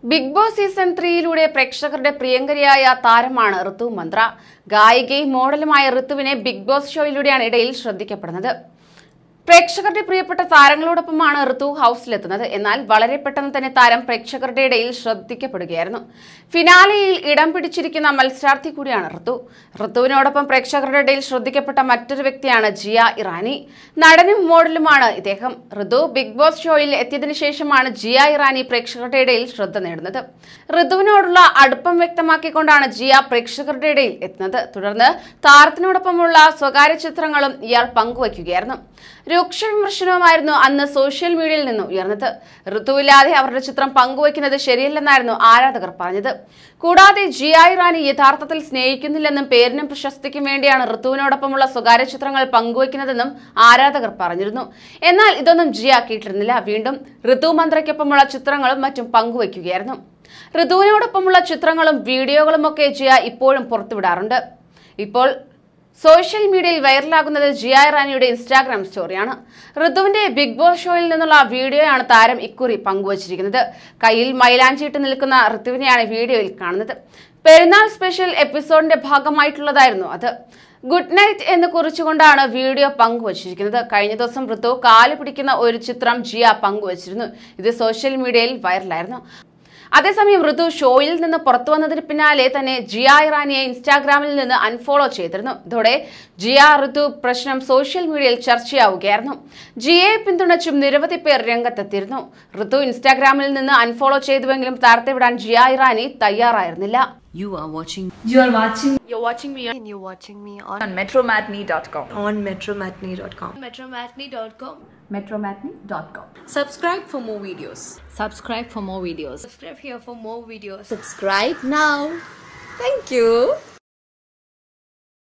Big boss season ത്രീയിലൂടെ പ്രേക്ഷകരുടെ പ്രിയങ്കരിയായ താരമാണ് ഋതു മന്ത്ര ഗായികയും മോഡലുമായ ഋതുവിനെ big boss ഷോയിലൂടെയാണ് ഇടയിൽ ശ്രദ്ധിക്കപ്പെടുന്നത് പ്രേക്ഷകരുടെ പ്രിയപ്പെട്ട താരങ്ങളോടൊപ്പമാണ് ഋതു ഹൗസിലെത്തുന്നത് എന്നാൽ വളരെ പെട്ടെന്ന് തന്നെ താരം പ്രേക്ഷകരുടെ ഇടയിൽ ശ്രദ്ധിക്കപ്പെടുകയായിരുന്നു ഫിനാലെയിൽ ഇടം പിടിച്ചിരിക്കുന്ന മത്സരാർത്ഥി കൂടിയാണ് ഋതു ഋതുവിനോടൊപ്പം പ്രേക്ഷകരുടെ ഇടയിൽ ശ്രദ്ധിക്കപ്പെട്ട മറ്റൊരു വ്യക്തിയാണ് ജിയ ഇറാനി നടനും മോഡലുമാണ് ഇദ്ദേഹം ഋതു ബിഗ് ബോസ് ഷോയിൽ എത്തിയതിനു ശേഷമാണ് ജിയ ഇറാനി പ്രേക്ഷകരുടെ ഇടയിൽ ശ്രദ്ധ നേടുന്നത് ഋതുവിനോടുള്ള അടുപ്പം വ്യക്തമാക്കിക്കൊണ്ടാണ് ജിയ പ്രേക്ഷകരുടെ ഇടയിൽ എത്തുന്നത് തുടർന്ന് താരത്തിനോടൊപ്പമുള്ള സ്വകാര്യ ചിത്രങ്ങളും ഇയാൾ പങ്കുവയ്ക്കുകയായിരുന്നു രൂക്ഷ വിമർശനവുമായിരുന്നു അന്ന് സോഷ്യൽ മീഡിയയിൽ നിന്ന് ഉയർന്നത് ഋതുവില്ലാതെ അവരുടെ ചിത്രം പങ്കുവയ്ക്കുന്നത് ശരിയല്ലെന്നായിരുന്നു ആരാധകർ പറഞ്ഞത് കൂടാതെ ജിയ ഇറാനി യഥാർത്ഥത്തിൽ സ്നേഹിക്കുന്നില്ലെന്നും പേരിനും പ്രശസ്തിക്കും വേണ്ടിയാണ് ഋതുവിനോടൊപ്പമുള്ള സ്വകാര്യ ചിത്രങ്ങൾ പങ്കുവയ്ക്കുന്നതെന്നും ആരാധകർ പറഞ്ഞിരുന്നു എന്നാൽ ഇതൊന്നും ജിയ കേട്ടിരുന്നില്ല വീണ്ടും ഋതു മന്ത്രയ്ക്കൊപ്പമുള്ള ചിത്രങ്ങളും മറ്റും പങ്കുവയ്ക്കുകയായിരുന്നു ഋതുവിനോടൊപ്പമുള്ള ചിത്രങ്ങളും വീഡിയോകളും ഒക്കെ ജിയ ഇപ്പോഴും പുറത്തുവിടാറുണ്ട് ഇപ്പോൾ സോഷ്യൽ മീഡിയയിൽ വൈറലാകുന്നത് ജിയ ഇറാനിയുടെ ഇൻസ്റ്റാഗ്രാം സ്റ്റോറിയാണ് ഋതുവിന്റെ ബിഗ് ബോസ് ഷോയിൽ നിന്നുള്ള വീഡിയോയാണ് താരം ഇക്കുറി പങ്കുവച്ചിരിക്കുന്നത് കയ്യിൽ മൈലാഞ്ചിയിട്ട് നിൽക്കുന്ന ഋതുവിനെയാണ് വീഡിയോയിൽ കാണുന്നത് പെരുന്നാൾ സ്പെഷ്യൽ എപ്പിസോഡിന്റെ ഭാഗമായിട്ടുള്ളതായിരുന്നു അത് ഗുഡ് നൈറ്റ് എന്ന് കുറിച്ചുകൊണ്ടാണ് വീഡിയോ പങ്കുവച്ചിരിക്കുന്നത് കഴിഞ്ഞ ദിവസം ഋതു കാല് പിടിക്കുന്ന ഒരു ചിത്രം ജിയ പങ്കുവച്ചിരുന്നു ഇത് സോഷ്യൽ മീഡിയയിൽ വൈറലായിരുന്നു അതേസമയം ഋതു ഷോയിൽ നിന്ന് പുറത്തു വന്നതിന് പിന്നാലെ തന്നെ ജിയ ഇറാനിയെ ഇൻസ്റ്റാഗ്രാമിൽ നിന്ന് അൺഫോളോ ചെയ്തിരുന്നു ഇതോടെ ജിയ ഋതു പ്രശ്നം സോഷ്യൽ മീഡിയയിൽ ചർച്ചയാവുകയായിരുന്നു ജിയയെ പിന്തുണച്ചും നിരവധി പേർ രംഗത്തെത്തിയിരുന്നു ഋതു ഇൻസ്റ്റാഗ്രാമിൽ നിന്ന് അൺഫോളോ ചെയ്തുവെങ്കിലും താരത്തെ വിടാൻ ജിയ ഇറാനി തയ്യാറായിരുന്നില്ല You are watching You are watching You're watching me on, and you're watching me on, on metromatney.com. on metromatney.com. metromatney.com. Metromatney.com. Subscribe for more videos. subscribe for more videos. Subscribe here for more videos. Subscribe now. Thank you.